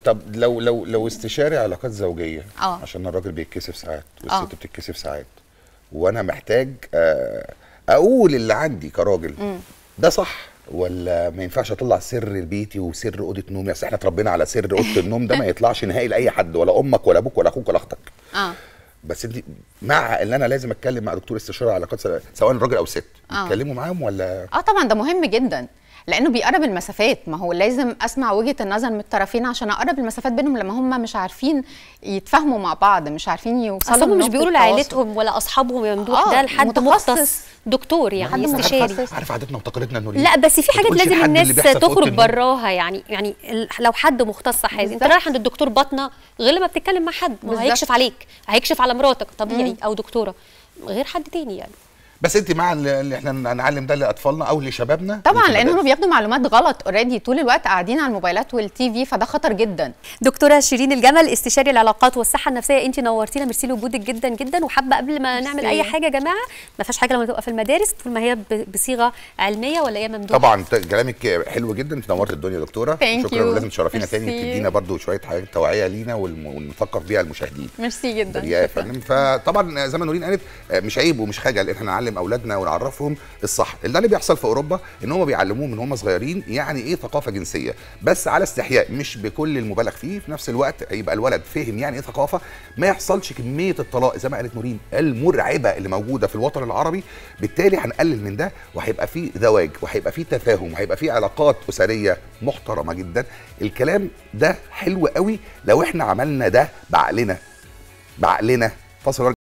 طب لو لو لو استشاري علاقات زوجيه آه. عشان الراجل بيتكسف ساعات آه. والست بتتكسف ساعات وانا محتاج آه، اقول اللي عندي كراجل ده صح ولا ما ينفعش اطلع سر بيتي وسر اوضه نومي اصل احنا اتربينا على سر اوضه النوم ده ما يطلعش نهائي لاي حد ولا امك ولا ابوك ولا اخوك ولا اختك اه بس انت مع ان انا لازم اتكلم مع دكتور استشاره علاقات س- سواء راجل او ست آه. يتكلموا معاهم ولا اه طبعا ده مهم جدا لانه بيقرب المسافات ما هو لازم اسمع وجهه النظر من الطرفين عشان اقرب المسافات بينهم لما هم مش عارفين يتفاهموا مع بعض مش عارفين يوصلوا اصل هم مش لنقطة بيقولوا تواصل. لعائلتهم ولا اصحابهم يا ممدوح آه، ده لحد متخصص. مختص دكتور يعني حد استشاري متخصص. عارف عاداتنا وتقاليدنا النوريه لا بس في ما حاجات تقولش لازم لحد اللي الناس بيحصل في أوضة تخرج النوم. براها يعني يعني ال- لو حد مختص حاجه انت بالظبط. رايح عند الدكتور باطنه غير لما بتتكلم مع حد ما هو بالظبط. هيكشف عليك هيكشف على مراتك طبيعي او دكتوره غير حد تاني يعني بس انت مع اللي اللي احنا نعلم ده لاطفالنا او لشبابنا طبعا في لان هم المدارس. بياخدوا معلومات غلط اوريدي طول الوقت قاعدين على الموبايلات والتي في فده خطر جدا دكتوره شيرين الجمل استشاري العلاقات والصحه النفسيه انت نورتينا ميرسي لوجودك جدا جدا وحابه قبل ما نعمل ميرسي. اي حاجه يا جماعه ما فيهاش حاجه لما تبقى في المدارس طول ما هي ب- بصيغه علميه ولا ايه ممدوح طبعا ت- كلامك حلو جدا انت نورت الدنيا يا دكتوره Thank شكرا you. ولازم تشرفينا تاني ميرسي. تدينا برضو شويه حاجات توعيه لينا والم- ونثقف بيها المشاهدين ميرسي جدا يا فندم فطبعا زي ما نورين قالت آه، مش عيب ومش خجل ان احنا نعلم اولادنا ونعرفهم الصح اللي اللي بيحصل في اوروبا ان هم بيعلموهم من هم صغيرين يعني ايه ثقافه جنسيه بس على استحياء مش بكل المبالغ فيه في نفس الوقت يبقى الولد فهم يعني ايه ثقافه ما يحصلش كميه الطلاق زي ما قالت نورين المرعبه اللي موجوده في الوطن العربي بالتالي هنقلل من ده وهيبقى في زواج وهيبقى في تفاهم وهيبقى في علاقات اسريه محترمه جدا الكلام ده حلو قوي لو احنا عملنا ده بعقلنا بعقلنا فاصل